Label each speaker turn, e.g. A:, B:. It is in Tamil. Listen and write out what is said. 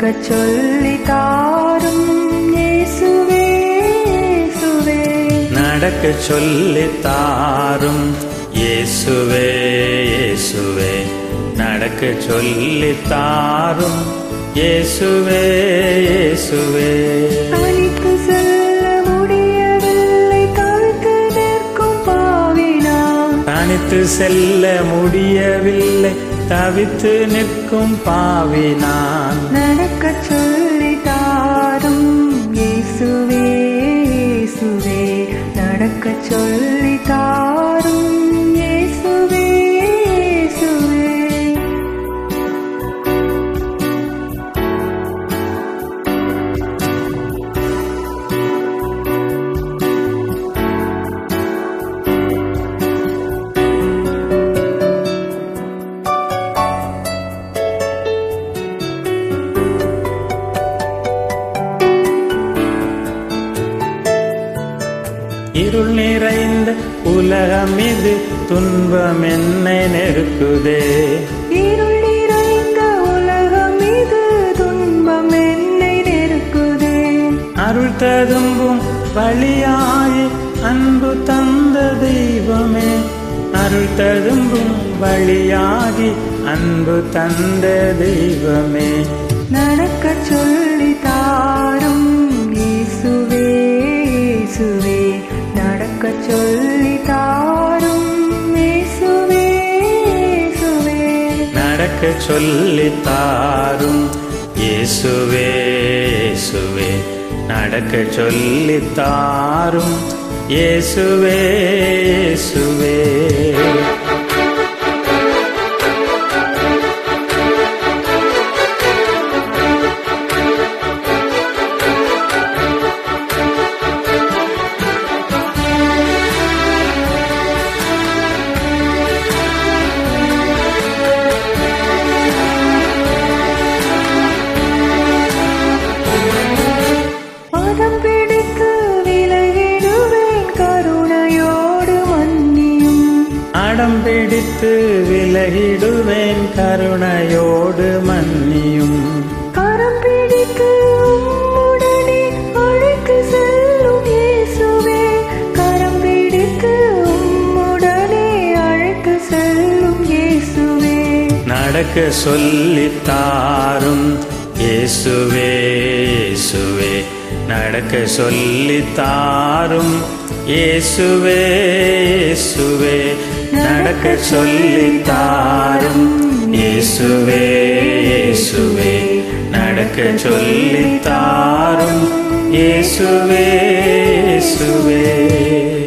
A: நடக்கச் சொல்லி தாரும் இயேசுவே இயேசுவே
B: நடக்க சொல்லி தாரும் இயேசுவே இயேசுவே நடக்க சொல்லி தாரும் இயேசுவே இயேசுவே
A: தனித்து செல்ல முடியவில்லை தவித்து நிற்கும் பாவினான்
B: தனித்து செல்ல முடியவில்லை தவித்து நிற்கும் பாவி நான்
A: நடக்கச் சொல்லி தாரும் இயேசுவே இயேசுவே நடக்கச் சொல்லி தாரும் இயேசுவே இயேசுவே
B: இருள் நிறைந்த உலகம் இது துன்பம் என்னை நெருக்குதே
A: இருள் நிறைந்த உலகம் இது துன்பம் என்னை நெருக்குதே
B: அருள் ததும்பும் வழியாகி அன்பு தந்த தெய்வமே அருள் ததும்பும் வழியாகி அன்பு தந்த தெய்வமே
A: நடக்கச் சொல்லி தாரும் இயேசுவே இயேசுவே நடக்கச் சொல்லி தாரும் இயேசுவே இயேசுவே
B: நடக்க சொல்லி தாரும் இயேசுவே இயேசுவே நடக்க சொல்லி தாரும் இயேசுவே இயேசுவே
A: பதம் பிடித்து விலகிடுவேன் கருணையோடு மன்னியும்
B: அடம் பிடித்து விலகிடுவேன் கருணையோடு மன்னியும்
A: கரம் பிடித்து உம்முடனே அழைத்து செல்லும் இயேசுவே கரம் பிடித்து உம்முடனே அழைத்து செல்லும் இயேசுவே
B: நடக்க சொல்லி தாரும் இயேசுவே இயேசுவே நடக்க சொல்லி தாரும் இயேசுவே இயேசுவே நடக்க சொல்லி தாரும் இயேசுவே இயேசுவே நடக்க சொல்லி தாரும் இயேசுவே இயேசுவே